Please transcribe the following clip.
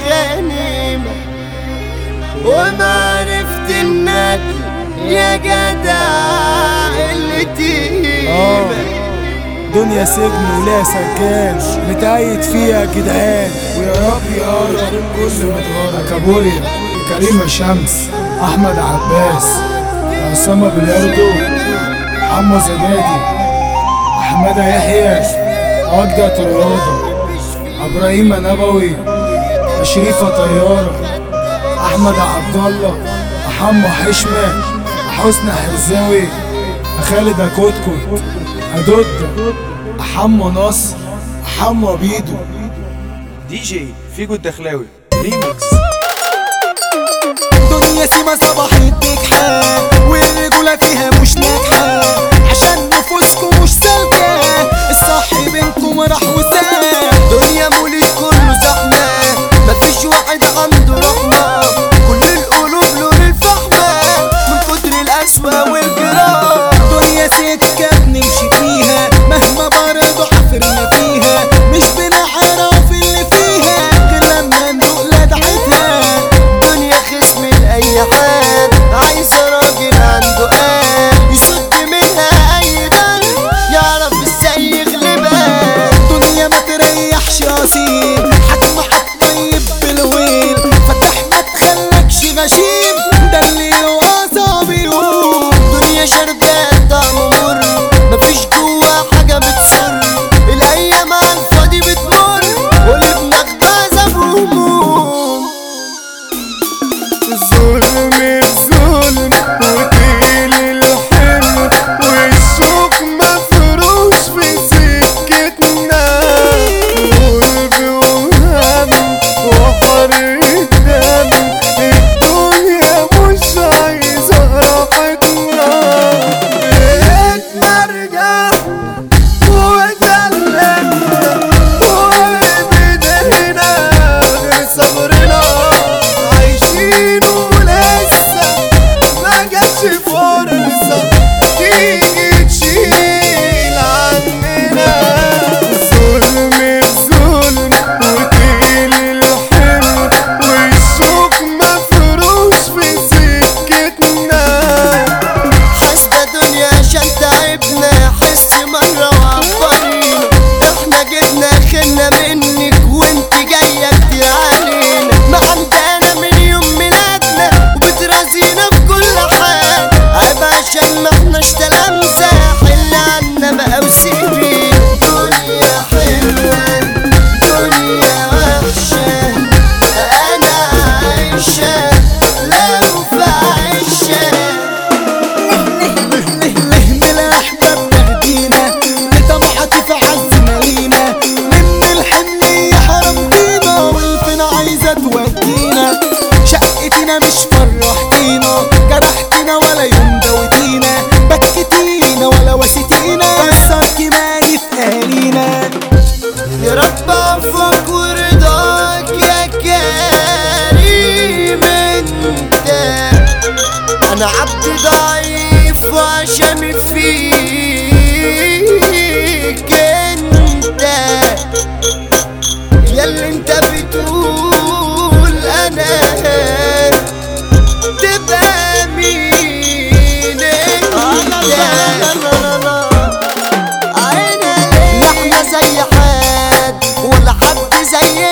غنيمة وما عرفت انك يا جدع اللي تيمة دنيا سجن ولا سجان متأيد فيها يا جدعان ويا رب يا رب كل متغرب كابوريا كريمة شمس أحمد عباس أسامة بلياردو عمو زبادي أحمد يحيى عقدة الرياضة إبراهيم نبوي شريفة طيارة أحمد عبد الله حمو حشمة حسنى حرزاوي خالد كوتكوت أدود حمو نصر حمو بيدو دي جي فيجو الدخلاوي ريميكس دنيا سيما صباحت نجحة والرجولة فيها مش ناجحة عشان نفوسكم مش سالكة الصح بينكم راح وساب دنيا مولد كله زحمة مفيش واحد عنده رحمة كل القلوب لون الفحمة من كتر القسوة والجراح دنيا سكة بنمشي فيها مهما برضه حفرنا فيها مش بنعرف اللي فيها غير لما ندوق لدعتها دنيا خصم لأي حد عايزة راجل عنده قلب يشد منها أي دم يعرف ازاي يغلبها دنيا ما تريحش اصيل حكم طيب بالويل فتح ما تخلكش غشيم ده اللي وعصابي يقول دنيا شربات طعم مر مفيش جوا حاجة بتسر الأيام على الفاضي بتمر واللي بنخبزها بهموم ظلم الظلم وتقيل الحمل والشوك مفروش في سكتنا غرب وهم وحر الدم الدنيا مش عايزة راحتنا بقيتنا رجع واتألمنا وبدينا غير صبرنا عايشين ولسه ما جاتش فرصة تيجي تشيل عننا ظلم الظلم وتقيل الحمل والشوك مفروش في سكتنا حاسبة دنيا عشان تعبنا حس مرة وعبرينا احنا جبنا خلنا منك وانت جاية كتير علينا ما عندنا من يوم ميلادنا وبترازينا في كل حال عيب عشان ما احناش تلامذة حل عنا بقى وسيبي دنيا حلوة دنيا وحشة انا عايشة لو في عيشة ليه ملاحبة بتهدينا لطمعة في عزنا لينا من الحمل حرمتينا والفين عايزة تودينا شقتنا مش فرحتينا جرحتنا ولا يوم دوتينا بكتينا ولا وسيتينا كسرتي مالي في اهالينا يا رب عفوك ورضاك يا كريم انت انا عبد ضعيف وعشمي فيك انت يا اللي انت بتقول انا تبقى مين انت لا احنا زي حد ولا حد زينا